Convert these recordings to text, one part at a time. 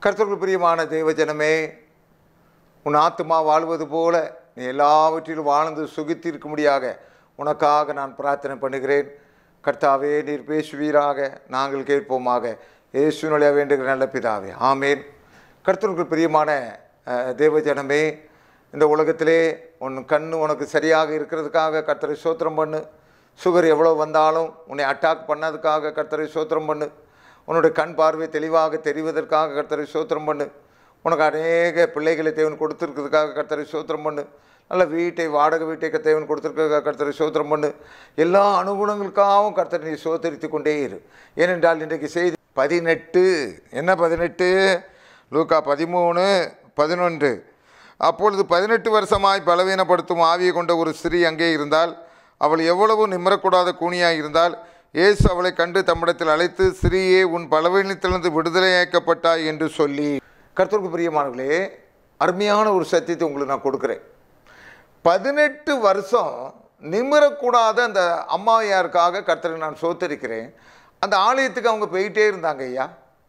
கர்த்தருக்கு பிரியமான தேவஜனமே உன் ஆத்துமா வாழ்வது போல நீ எல்லாவற்றிலும் வாழ்ந்து சுகித்திருக்கும்படியாக உனக்காக நான் பிரார்த்தனை பண்ணுகிறேன் கர்த்தாவே நீர் பேசுவீராக நாங்கள் கேட்போமாக இயேசுனுடைய வேண்டுகிற நல்ல பிதாவே ஆமேன் கர்த்தருக்கு பிரியமான அஹ், தேவஜனமே இந்த உலகத்திலே உன் கண் உனக்கு சரியாக இருக்கிறதுக்காக கர்த்தரை சோத்திரம் பண்ணு சுகர் எவ்வளோ வந்தாலும் உன்னை அட்டாக் பண்ணதுக்காக கர்த்தரை சோத்திரம் பண்ணு உன்னுடைய கண் பார்வை தெளிவாக தெரிவதற்காக கர்த்தரை சோத்திரம் பண்ணு உனக்கு அநேக பிள்ளைகளை தேவன் கொடுத்துருக்கிறதுக்காக கர்த்தரை சோத்திரம் பண்ணு நல்ல வீட்டை வாடகை வீட்டை க- தேவன் கொடுத்துருக்க கர்த்தரை சோத்திரம் பண்ணு எல்லா அனுகுணங்களுக்காகவும் கர்த்தரை நீ சோத்தரித்து கொண்டே இரு ஏனென்றால் இன்றைக்கு செய்தி பதினெட்டு என்ன பதினெட்டு லூக்கா பதிமூணு பதினொன்று அப்பொழுது பதினெட்டு வருஷமாய் பலவீனப்படுத்தும் ஆவியை கொண்ட ஒரு ஸ்திரீ அங்கே இருந்தால் அவள் எவ்வளவு நிம்மரக்கூடாத கூனியாய் இருந்தால் இயேசு அவளை கண்டு தம்மிடத்தில் அழைத்து ஸ்திரீயே உன் பலவீனத்திலிருந்து விடுதலையாக்கப்பட்டாய் என்று சொல்லி கர்த்தருக்கு பிரியமானவர்களே அருமையான ஒரு சத்தியத்தை உங்களுக்கு நான் கொடுக்குறேன் பதினெட்டு வருஷம் நிமிரக்கூடாத அந்த அம்மாவையாருக்காக கர்த்தரை நான் சோத்தரிக்கிறேன் அந்த ஆலயத்துக்கு அவங்க போயிட்டே இருந்தாங்க ஐயா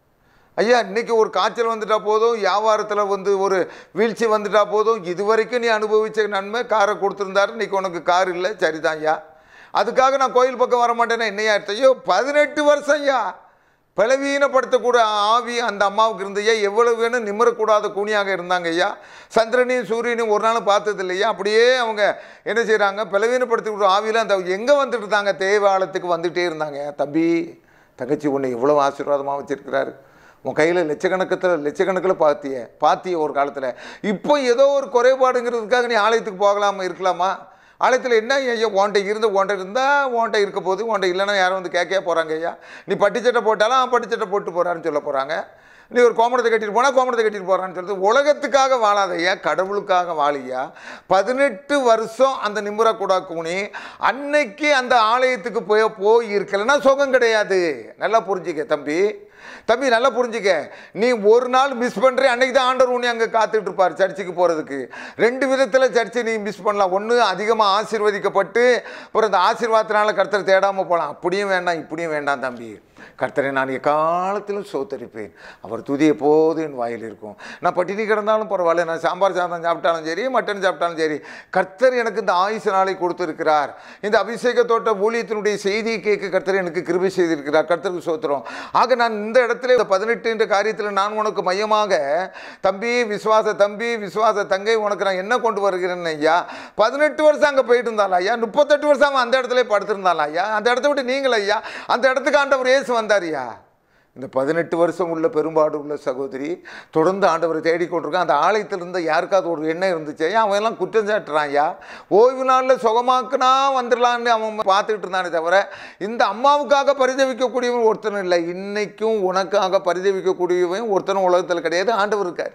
ஐயா இன்னைக்கு ஒரு காய்ச்சல் வந்துட்டா போதும் வியாபாரத்தில் வந்து ஒரு வீழ்ச்சி வந்துட்டா போதும் இது வரைக்கும் நீ அனுபவிச்ச நன்மை காரை கொடுத்துருந்தாரு இன்னைக்கு உனக்கு கார் இல்லை சரிதான் ஐயா அதுக்காக நான் கோயில் பக்கம் வர மாட்டேன்னா என்னையா அர்த்தம் ஐயோ பதினெட்டு வருஷம் ஐயா பலவீனப்படுத்தக்கூட ஆவி அந்த அம்மாவுக்கு இருந்தையா எவ்வளவு வேணும் நிம்மரக்கூடாத கூனியாக இருந்தாங்க ஐயா சந்திரனையும் சூரியனையும் ஒரு நாள் பார்த்தது இல்லையா அப்படியே அவங்க என்ன செய்கிறாங்க பலவீனப்படுத்தக்கூடிய ஆவியில் அந்த எங்கே வந்துட்டு இருந்தாங்க தேவாலயத்துக்கு வந்துட்டே இருந்தாங்க தம்பி தங்கச்சி உன்னை எவ்வளோ ஆசீர்வாதமாக வச்சிருக்கிறாரு உன் கையில் லட்சக்கணக்கத்தில் லட்சக்கணக்கில் பார்த்திய பார்த்திய ஒரு காலத்தில் இப்போ ஏதோ ஒரு குறைபாடுங்கிறதுக்காக நீ ஆலயத்துக்கு போகலாமா இருக்கலாமா ஆலயத்தில் என்ன ஐயா உன்ட்ட இருந்து உன்ட்ட இருந்தால் உன்ட்ட இருக்க போது உன்ட்ட இல்லைன்னா யாரும் வந்து கேட்கவே போகிறாங்க ஐயா நீ பட்டுச்சட்டை போட்டாலும் "ஆ, பட்டுச்சட்டை போட்டு போகிறான்னு சொல்ல போகிறாங்க நீ ஒரு கோமணத்தை கட்டிட்டு போனால் கோமணத்தை கட்டிட்டு போகிறான்னு சொல்லிட்டு உலகத்துக்காக வாழாத ஐயா கடவுளுக்காக வாழியா பதினெட்டு வருஷம் அந்த நிம்மரக்கூடா கூனி அன்னைக்கு அந்த ஆலயத்துக்கு போய் போய் இருக்கலைன்னா சுகம் கிடையாது நல்லா புரிஞ்சுக்க தம்பி தம்பி நல்லா புரிஞ்சுக்க நீ ஒரு நாள் மிஸ் பண்ணுற அன்னைக்கு தான் ஆண்டவர் உன்னை அங்கே காத்துட்டு இருப்பார் சர்ச்சுக்கு போகிறதுக்கு ரெண்டு விதத்தில் சர்ச்சை நீ மிஸ் பண்ணலாம் ஒன்று அதிகமாக ஆசீர்வதிக்கப்பட்டு அப்புறம் அந்த ஆசீர்வாதத்தினால கர்த்தரை தேடாமல் போகலாம் அப்படியும் வேண்டாம் இப்படியும் வேண்டாம் தம்பி கர்த்தரை நான் எக்காலத்திலும் சோத்தரிப்பேன் அவர் துதி எப்போது என் வாயில் இருக்கும் நான் பட்டினி கிடந்தாலும் பரவாயில்ல நான் சாம்பார் சாதம் சாப்பிட்டாலும் சரி மட்டன் சாப்பிட்டாலும் சரி கர்த்தர் எனக்கு இந்த ஆயுசு நாளை கொடுத்திருக்கிறார் இந்த அபிஷேக தோட்ட ஊழியத்தினுடைய செய்தியை கேட்க கர்த்தர் எனக்கு கிருபை செய்திருக்கிறார் கர்த்தருக்கு சோத்திரம் ஆக நான் இந்த இடத்துல இந்த பதினெட்டு என்ற காரியத்தில் நான் உனக்கு மையமாக தம்பி விசுவாச தம்பி விசுவாச தங்கை உனக்கு நான் என்ன கொண்டு வருகிறேன் ஐயா பதினெட்டு வருஷம் அங்கே போயிட்டு இருந்தாலும் ஐயா முப்பத்தெட்டு வருஷம் அவன் அந்த இடத்துல படுத்திருந்தாலும் ஐயா அந்த இடத்த விட்டு நீங்கள் ஐயா அந்த இடத்துக்கு ஆண்டவர் இயேசு வந்தாரியா இந்த பதினெட்டு வருஷம் உள்ள பெரும்பாடு உள்ள சகோதரி தொடர்ந்து ஆண்டவரை தேடிக்கொண்டிருக்கான் அந்த ஆலயத்தில் இருந்த யாருக்காவது ஒரு எண்ணம் இருந்துச்சு ஐயா அவன் எல்லாம் குற்றம் சாட்டுறான் ஐயா ஓய்வு நாளில் சுகமாக்குனா வந்துடலான்னு அவன் பார்த்துக்கிட்டு இருந்தானே தவிர இந்த அம்மாவுக்காக பரிதவிக்கக்கூடியவன் ஒருத்தனும் இல்லை இன்னைக்கும் உனக்காக பரிதவிக்கக்கூடியவன் ஒருத்தனும் உலகத்தில் கிடையாது ஆண்டவர் இருக்கார்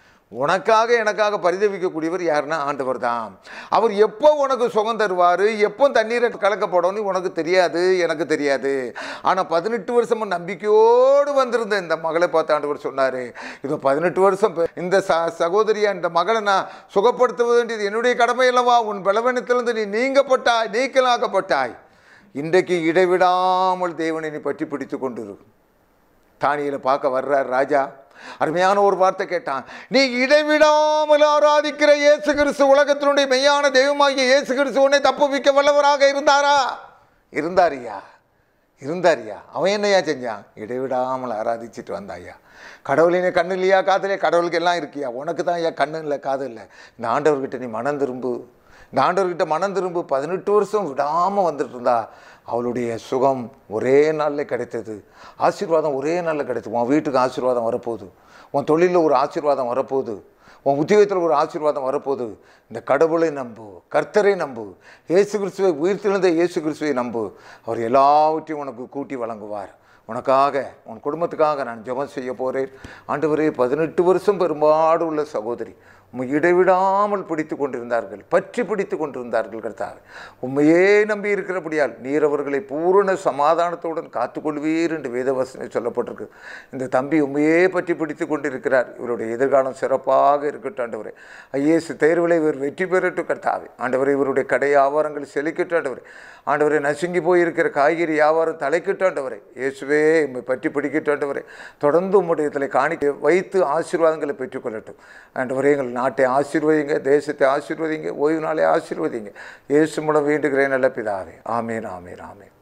உனக்காக எனக்காக பரிதவிக்கக்கூடியவர் யாருன்னா ஆண்டவர் தான் அவர் எப்போ உனக்கு சுகம் தருவார் எப்போ தண்ணீரை கலக்கப்படணும்னு உனக்கு தெரியாது எனக்கு தெரியாது ஆனால் பதினெட்டு வருஷமா நம்பிக்கையோடு வந்திருந்த இந்த மகளை பார்த்து ஆண்டவர் சொன்னார் இதோ பதினெட்டு வருஷம் பெ- இந்த ச சகோதரியா இந்த மகளை நான் சுகப்படுத்த வேண்டியது என்னுடைய கடமை அல்லவா உன் பலவீனத்திலிருந்து நீ நீங்கப்பட்டாய் நீக்கலாக்கப்பட்டாய் இன்றைக்கு இடைவிடாமல் தேவனை நீ பற்றி பிடித்து கொண்டிரு தானியில் பார்க்க வர்றார் ராஜா அருமையான ஒரு வார்த்தை கேட்டான் நீ இடைவிடாமல் ஆராதிக்கிற இயேசு கிறிஸ்து உலகத்தினுடைய மெய்யான தெய்வமாகிய இயேசு கிறிஸ்து உன்னை தப்புவிக்க வல்லவராக இருந்தாரா இருந்தாரியா இருந்தாரியா அவன் என்னையா செஞ்சான் இடைவிடாமல் ஆராதிச்சிட்டு வந்தாயா கடவுளினே கண்ணு இல்லையா காது இல்லையா கடவுளுக்கு எல்லாம் இருக்கியா உனக்கு தான் ஐயா கண்ணு இல்லை காது இல்லை இந்த ஆண்டவர்கிட்ட நீ மனம் திரும்பு இந்த ஆண்டவர்கிட்ட மனம் திரும்பு பதினெட்டு வருஷம் விடாமல் வந்துட்டு இருந்தா அவளுடைய சுகம் ஒரே நாளில் கிடைத்தது ஆசீர்வாதம் ஒரே நாளில் கிடைத்தது உன் வீட்டுக்கு ஆசீர்வாதம் வரப்போகுது உன் தொழிலில் ஒரு ஆசீர்வாதம் வரப்போகுது உன் உத்தியோகத்தில் ஒரு ஆசீர்வாதம் வரப்போகுது இந்த கடவுளை நம்பு கர்த்தரை நம்பு இயேசு கிறிஸ்துவை உயிர்த்தெழுந்த இயேசு கிறிஸ்துவை நம்பு அவர் எல்லாவற்றையும் உனக்கு கூட்டி வழங்குவார் உனக்காக உன் குடும்பத்துக்காக நான் ஜெபம் செய்ய போகிறேன் ஆண்டவரே பதினெட்டு வருஷம் பெரும்பாடு உள்ள சகோதரி உம்மை இடைவிடாமல் பிடித்து கொண்டிருந்தார்கள் பற்றி பிடித்து கொண்டிருந்தார்கள் கர்த்தாவே உண்மையே நம்பி இருக்கிறபடியால் நீர் அவர்களை பூரண சமாதானத்துடன் காத்துக்கொள்வீர் என்று வேதவசனை சொல்லப்பட்டிருக்கு இந்த தம்பி உண்மையே பற்றி பிடித்து கொண்டிருக்கிறார் இவருடைய எதிர்காலம் சிறப்பாக இருக்கட்டும் ஆண்டவரே ஐஏஎஸ் தேர்வில் இவர் வெற்றி பெறட்டும் கர்த்தாவே ஆண்டவரே இவருடைய கடை வியாபாரங்கள் செழிக்கட்டும் ஆண்டவரே ஆண்டவரே நசுங்கி போயிருக்கிற காய்கறி வியாபாரம் தலைக்கட்டும் ஆண்டவரே இயேசுவே உம்மை பற்றி பிடிக்கட்டும் ஆண்டவரே தொடர்ந்து உம்முடைய இதில் காணிக்க வைத்து ஆசீர்வாதங்களை பெற்றுக்கொள்ளட்டும் ஆண்டவரே எங்கள் நாட்டை ஆசீர்வதிங்க தேசத்தை ஆசீர்வதிங்க ஓய்வு நாளை ஆசீர்வதிங்க இயேசு மூலம் வேண்டுகிறேன் நல்ல பிதாவே ஆமேன் ஆமேன் ஆமேன்